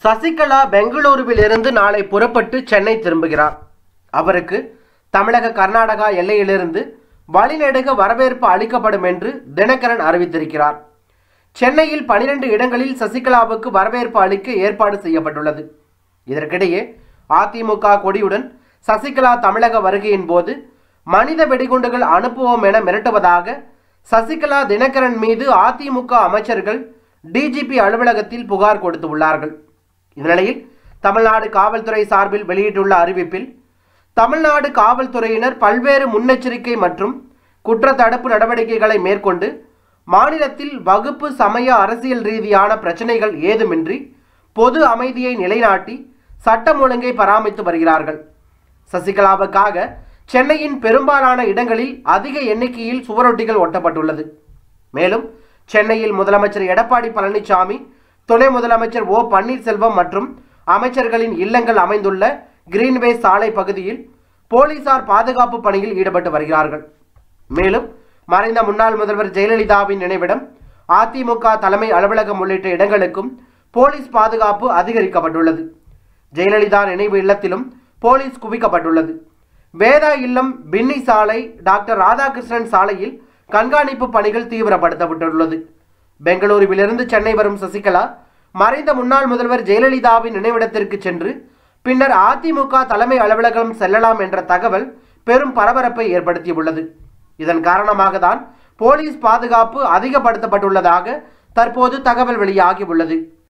சசிகலா பெங்களூருவில் இருந்து நாளை புறப்பட்டு சென்னை திரும்புகிறார் அவருக்கு தமிழக கர்நாடகா எல்லையிலிருந்து வழிநெடுக வரவேற்பு அளிக்கப்படும் என்று தினகரன் அறிவித்திருக்கிறார் சென்னையில் பனிரெண்டு இடங்களில் சசிகலாவுக்கு வரவேற்பு அளிக்க ஏற்பாடு செய்யப்பட்டுள்ளது இதற்கிடையே அதிமுக கொடியுடன் சசிகலா தமிழக வருகையின் போது மனித வெடிகுண்டுகள் அனுப்புவோம் என மிரட்டுவதாக சசிகலா தினகரன் மீது அதிமுக அமைச்சர்கள் டிஜிபி அலுவலகத்தில் புகார் கொடுத்துள்ளார்கள் இந்நிலையில் தமிழ்நாடு காவல்துறை சார்பில் வெளியிட்டுள்ள அறிவிப்பில் தமிழ்நாடு காவல்துறையினர் பல்வேறு முன்னெச்சரிக்கை மற்றும் குற்ற தடுப்பு நடவடிக்கைகளை மேற்கொண்டு மாநிலத்தில் வகுப்பு சமய அரசியல் ரீதியான பிரச்சனைகள் ஏதுமின்றி பொது அமைதியை நிலைநாட்டி சட்டம் ஒழுங்கை பராமரித்து வருகிறார்கள் சசிகலாவுக்காக சென்னையின் பெரும்பாலான இடங்களில் அதிக எண்ணிக்கையில் சுவரொட்டிகள் ஒட்டப்பட்டுள்ளது மேலும் சென்னையில் முதலமைச்சர் எடப்பாடி பழனிசாமி துணை முதலமைச்சர் ஓ பன்னீர்செல்வம் மற்றும் அமைச்சர்களின் இல்லங்கள் அமைந்துள்ள கிரீன்வே சாலை பகுதியில் போலீசார் பாதுகாப்பு பணியில் ஈடுபட்டு வருகிறார்கள் மேலும் மறைந்த முன்னாள் முதல்வர் ஜெயலலிதாவின் நினைவிடம் அதிமுக தலைமை அலுவலகம் உள்ளிட்ட இடங்களுக்கும் போலீஸ் பாதுகாப்பு அதிகரிக்கப்பட்டுள்ளது ஜெயலலிதா நினைவு இல்லத்திலும் போலீஸ் குவிக்கப்பட்டுள்ளது வேதா இல்லம் பின்னி சாலை டாக்டர் ராதாகிருஷ்ணன் சாலையில் கண்காணிப்பு பணிகள் தீவிரப்படுத்தப்பட்டுள்ளது பெங்களூருவிலிருந்து சென்னை வரும் சசிகலா மறைந்த முன்னாள் முதல்வர் ஜெயலலிதாவின் நினைவிடத்திற்கு சென்று பின்னர் அதிமுக தலைமை அலுவலகம் செல்லலாம் என்ற தகவல் பெரும் பரபரப்பை ஏற்படுத்தியுள்ளது இதன் காரணமாக தான் போலீஸ் பாதுகாப்பு அதிகப்படுத்தப்பட்டுள்ளதாக தற்போது தகவல் வெளியாகியுள்ளது